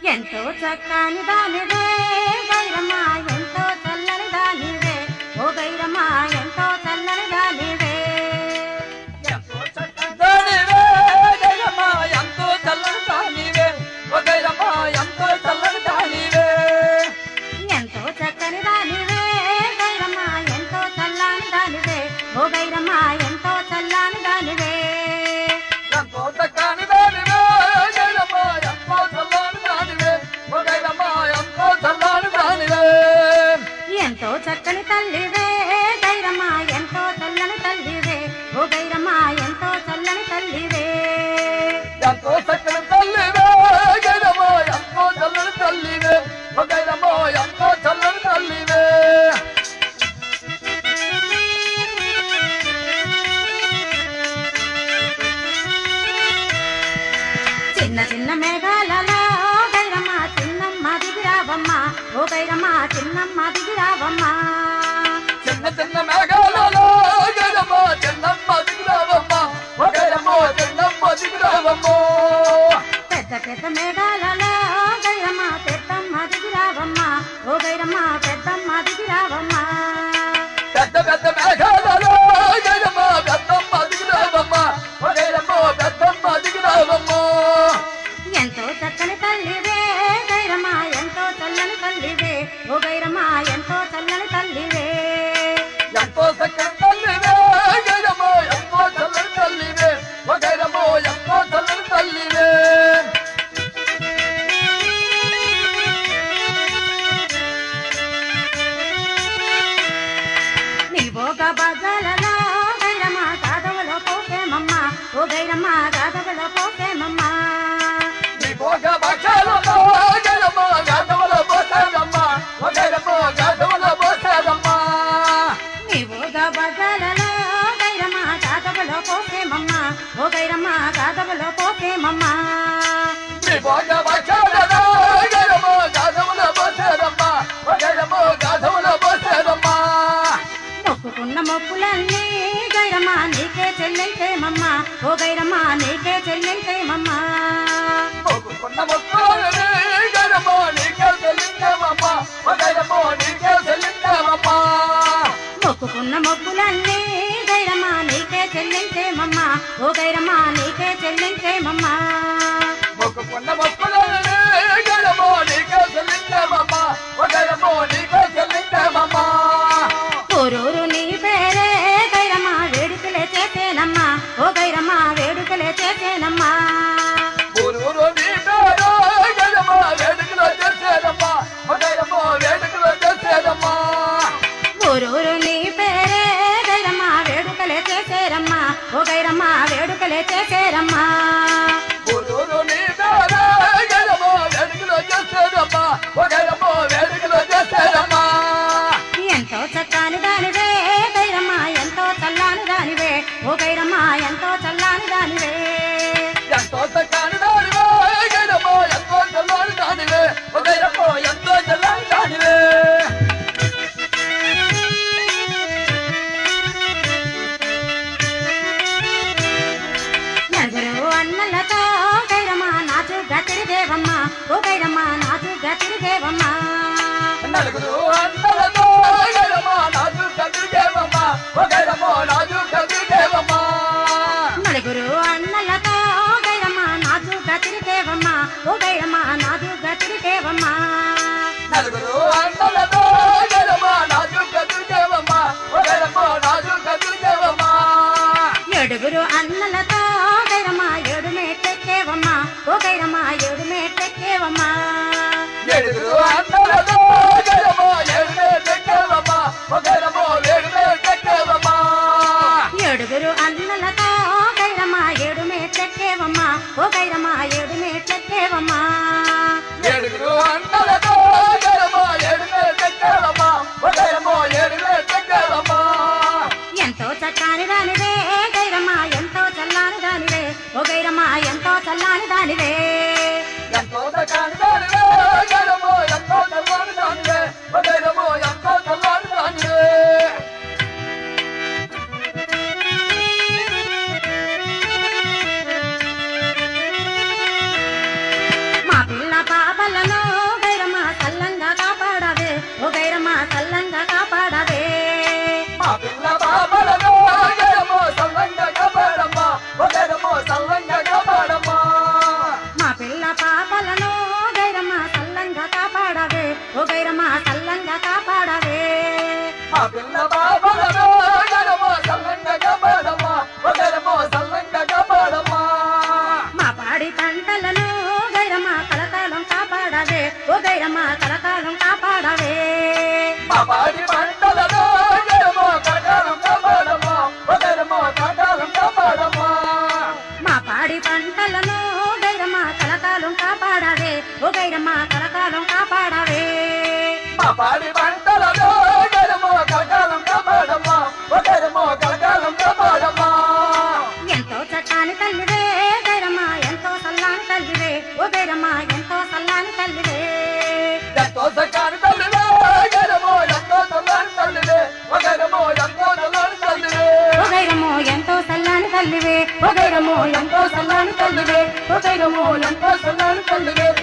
ఎంతో చక్కని దానివే గైరమ్మా ఎంతో చల్లని దానివే ఓ గైరమ్మా ఎంతో చల్లని దానివే ఎంతో చక్కని దానివే గైరమ్మ ఎంతో చల్లని దానివే ఓ గైరమ్మ ఎంతో చల్లని దానివే ఎంతో చక్కని దానివే గైరమ్మా ఎంతో చల్లని దానివే ఓ గైరమ్మా ఎంతో చల్లని దానివే ఎంతో చక్కని దానివే గైరమ్మ ఎంతో చల్లని దానివే ఓ గైరమ్మ ఎంతో చల్లని దానివే ఎంతో చక్కని తల్లివే గైరమ్మా ఎంతో చల్లని తల్లివే ఓ గైరమ్మా ఎంతో చల్లని తల్లివే ఎంతో చక్కని తల్లివే గైరమ్మ ఎంతో చల్లని తల్లివే ఓ గైరమ్మ ఎంతో చల్లని తల్లివే చిన్న చిన్న మేఘాలలో గైరమ్మ చిన్నమ్మ దిగిరావమ్మ ఓ గైరమ్మ చిన్నమ్మ దిగిరావమ్మ చిన్న చిన్న మేఘాలలో గైరమ్మ చిన్నమ్మ దిగురావమ్మ ఓ గైరమ్మ చిన్నమ్మ దిగురావమ్మ పెద్ద పెద్ద మేఘాలలో గైరమ్మ పెద్దమ్మ దిగిరావమ్మ ఓ గైరమ్మ పెద్దమ్మ దిగిరావమ్మ పెద్ద పెద్ద మేఘాలలో గైరమ్మ పెద్దమ్మ దిగురావమ్మ ఓ గైరమ్మ పెద్దమ్మ దిగురావమ్మ ఎంతో చక్కని తల్లివే గైరమ్మ ఎంతో చల్లని తల్లివే ఓ గైరమ్మ ఎంతో చల్లని తల్లివే ఎంతో చక్కని తల్లివే గైరమ్మ ఎంతో చల్లని తల్లివే ఓ గైరమ్మ ఎంతో చల్లని తల్లివే నీవోగ బజాలలో గైరమ్మ గాదవలో పోకేమమ్మ ఓ గైరమ్మ గాదవలో పోకేమమ్మ నీ భోగ భక్షాలలో గైరమ్మ గాధవల పోసాదమ్మ ఓ గైరమ్మ గాధవల పోసాదమ్మ నీవోగ బజాలలో గైరమ్మ గాదవలో పోకేమమ్మ ఓ గైరమ్మ గాదవలో పోకేమమ్మ నీ భోగ భక్షాలలో గైరమ్మ గాధవల పోసాదమ్మ ఓ గైరమ్మ గాధవల పోసాదమ్మ మొక్కుకున్న మొక్కులన్నీ గైరమ్మ నీకే చెల్లెంటేమమ్మ ఓ గైరమ్మ నీకే చెల్లెంటేమమ్మ మొక్కుకున్న మొక్కులని గైరమ్మ నీకే చెల్లించామమ్మ ఓ గైరమ్మ నీకే చెల్లించామమ్మ మొక్కుకున్న మొక్కులన్నీ గైరమ్మ నీకే చెల్లించేమమ్మ ఓ గైరమ్మ నీకే చెల్లించేమమ్మ మొక్కుకున్న మొక్కులని గైరమ్మ నీకే చెల్లించామమ్మ ఓ గైరమ్మ నీకే చెల్లించామమ్మ ఊరూరు నీ పేరే గైరమ్మ వేడుకలే చేసేనమ్మా ఓ గైరమ్మ వేడుకలే చేసేనమ్మా ఊరూరు నీ పేరు గైరమ్మ వేడుకలు చేసేదమ్మా ఓ గైరమ్మ వేడుకలు చేసేదమ్మా ఊరూరు నీ పేరే గైరమ్మ వేడుకలే చేసేరమ్మా ఓ గైరమ్మ వేడుకలే చేసేరమ్మా ఊరూరు నీ పేరు గైరమ్మ వేడుకలు చేసేదమ్మా ఓ గైరమ్మ వేడుకలు చేసేదమ్మా ఎంతో చక్కని దానివే గైరమ్మ ఎంతో చల్లాని దానివే ఓ గైరమ్మ ఎంతో చల్లాని దానివే ఎంతో చక్కని దానివే గైరమ్మ ఎంతో చల్లని దానివే ఓ గైరమ్మ ఎంతో చల్లని దానివే నలుగురు అన్నలతో గైరమ్మ నాచు గతిరి దేవమ్మ ఓ గైరమ్మ నాచు గతిరి దేవమ్మ నలుగురు అందరతో గైరమ్మ నాజు కదిరిగేవమ్మ ఓ గైరమ్మ నాజు కదిరిగేవమ్మ నలుగురు అన్నలతో గైరమ్మ నాచు గతిరి దేవమ్మ ఓ గైరమ్మ నాచు గతిరి దేవమ్మ నలుగురు అందరతో గైరమ్మ నాజు కదిరిగేవమ్మ ఓ గైరమ్మ నాజు కదిరిగేవమ్మ ఏడుగురు అన్నలతో గైరమ్మ ఏడు మేటెక్కేవమ్మ ఓ గైరమ్మ ఏడు మేటెక్కేవమ్మ ఏడుగురు అందరతో గైరమ్మ ఏడుమే తెక్కేవమ్మ ఓ గైరమ్మ ఏడుమే తెక్కేవమ్మ ఏడుగురు అన్నలతో గైరమ్మ ఏడు మేటెక్కేవమ్మ ఓ గైరమ్మ ఏడు మేటెక్కేవమ్మ ఏడుగురు అందరతో గైరమ్మ ఏడుమే తెక్కేవమ్మ ఓ గైరమ్మ ఏడుమే తెక్కేవమ్మ ఎంతో చక్కని దానివే గైరమ్మ ఎంతో చల్లాని దానివే ఓ గైరమ్మ ఎంతో చల్లాని దానివే ఎంతో చక్కని దానివే గైరమ్మ ఎంతో చల్లని దానివే ఓ గైరమ్మ ఎంతో చల్లని దానివే మా పిల్ల పాపలను పంటలను గైరమ్మ కలకాలం కాపాడవే ఓ గైరమ్మ కలకాలం కాపాడవే మా పాడి పంటలలో గైరమ్మో కలకాలం కాపాడమ్మా ఓ గైరమ్మో కలకాలం కాపాడమ్మా ఎంతో చక్కని తల్లివే గైరమ్మ ఎంతో సల్లాని తల్లివే ఓ గైరమ్మ ఎంతో సల్లాని తల్లివే ఎంతో సకాని తల్లివే గైరమ్మో ఎంతో చల్లని తల్లివే ఓ గైరమ్మో ఎంతో చల్లని తల్లివే ఓ గైరమ్మో ఎంతో సల్లాని తల్లివే ఓ గైరమ్మో ఎంతో సల్లాని తల్లివే ఓ గైరమ్మో ఎంతో సల్లాని తల్లివే